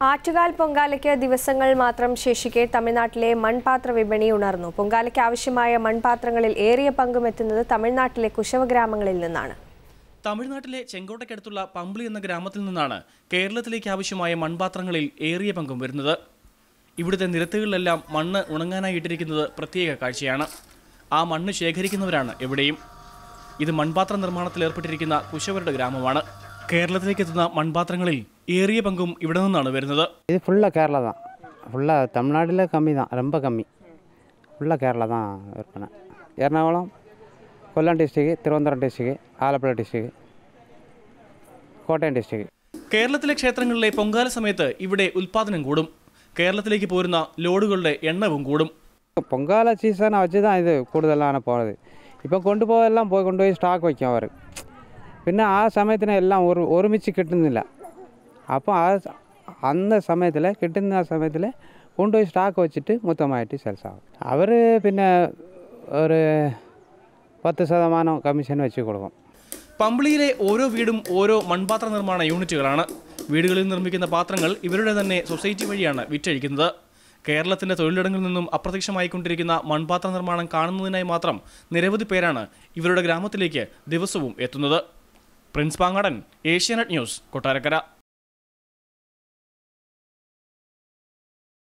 ആറ്റുകാൽ പൊങ്കാലയ്ക്ക് ദിവസങ്ങൾ മാത്രം ശേഷിക്കെ തമിഴ്നാട്ടിലെ മൺപാത്ര വിപണി ഉണർന്നു പൊങ്കാലയ്ക്ക് ആവശ്യമായ മൺപാത്രങ്ങളിൽ ഏറിയ പങ്കും എത്തുന്നത് തമിഴ്നാട്ടിലെ കുശവ ഗ്രാമങ്ങളിൽ നിന്നാണ് തമിഴ്നാട്ടിലെ ചെങ്കോട്ടയ്ക്കടുത്തുള്ള പമ്പിളി എന്ന ഗ്രാമത്തിൽ നിന്നാണ് കേരളത്തിലേക്ക് ആവശ്യമായ മൺപാത്രങ്ങളിൽ ഏറിയ പങ്കും വരുന്നത് ഇവിടുത്തെ നിരത്തുകളിലെല്ലാം മണ്ണ് ഉണങ്ങാനായി ഇട്ടിരിക്കുന്നത് പ്രത്യേക കാഴ്ചയാണ് ആ മണ്ണ് ശേഖരിക്കുന്നവരാണ് എവിടെയും ഇത് മൺപാത്ര നിർമ്മാണത്തിൽ ഏർപ്പെട്ടിരിക്കുന്ന കുശവരുടെ ഗ്രാമമാണ് കേരളത്തിലേക്ക് എത്തുന്ന മൺപാത്രങ്ങളിൽ ഏറിയ പങ്കും ഇവിടെ നിന്നാണ് വരുന്നത് இது ஃபுல்லாக கேரளா தான் ஃபுல்லாக தமிழ்நாட்டில் கம்மி தான் ரொம்ப கம்மி ஃபுல்லாக கேரளா தான் விற்பனை Ernakulam Kollam district Thiruvananthapuram district Alappuzha district Kottayam district കേരളത്തിലെ ക്ഷേത്രങ്ങളിലെ പൊങ്കാല സമയത്ത് ഇവിടെ ഉൽപാദനം കൂടും കേരളത്തിലേക്ക് പോരുന്ന ലോഡുകളുടെ എണ്ണവും കൂടും പൊങ്കാല സീസണை வச்சு தான் இது കൂടുതലാണ് പോണത് ഇപ്പം കൊണ്ടുപോയെല്ലാം പോയി കൊണ്ടുപോയി സ്റ്റോക്ക് വയ്ക്കും അവർ പിന്നെ ആ സമയത്തിന് എല്ലാം ഒരു ഒരുമിച്ച് കിട്ടുന്നില്ല അപ്പോൾ ആ സ- അന്ന സമയത്തിൽ കിട്ടുന്ന ആ സമയത്തിൽ കൊണ്ടുപോയി സ്റ്റോക്ക് വെച്ചിട്ട് മൊത്തമായിട്ട് സെൽസ് ആകും അവർ പിന്നെ ഒരു പത്ത് ശതമാനം കമ്മീഷൻ വെച്ച് കൊടുക്കും പമ്പിളിയിലെ ഓരോ വീടും ഓരോ മൺപാത്ര നിർമ്മാണ യൂണിറ്റുകളാണ് വീടുകളിൽ നിർമ്മിക്കുന്ന പാത്രങ്ങൾ ഇവരുടെ തന്നെ സൊസൈറ്റി വഴിയാണ് വിറ്റഴിക്കുന്നത് കേരളത്തിന്റെ തൊഴിലിടങ്ങളിൽ നിന്നും അപ്രത്യക്ഷമായിക്കൊണ്ടിരിക്കുന്ന മൺപാത്ര നിർമ്മാണം കാണുന്നതിനായി മാത്രം നിരവധി പേരാണ് ഇവരുടെ ഗ്രാമത്തിലേക്ക് ദിവസവും എത്തുന്നത് പ്രിൻസ് പാങ്ങാടൻ ഏഷ്യാനെറ്റ് ന്യൂസ് കൊട്ടാരക്കര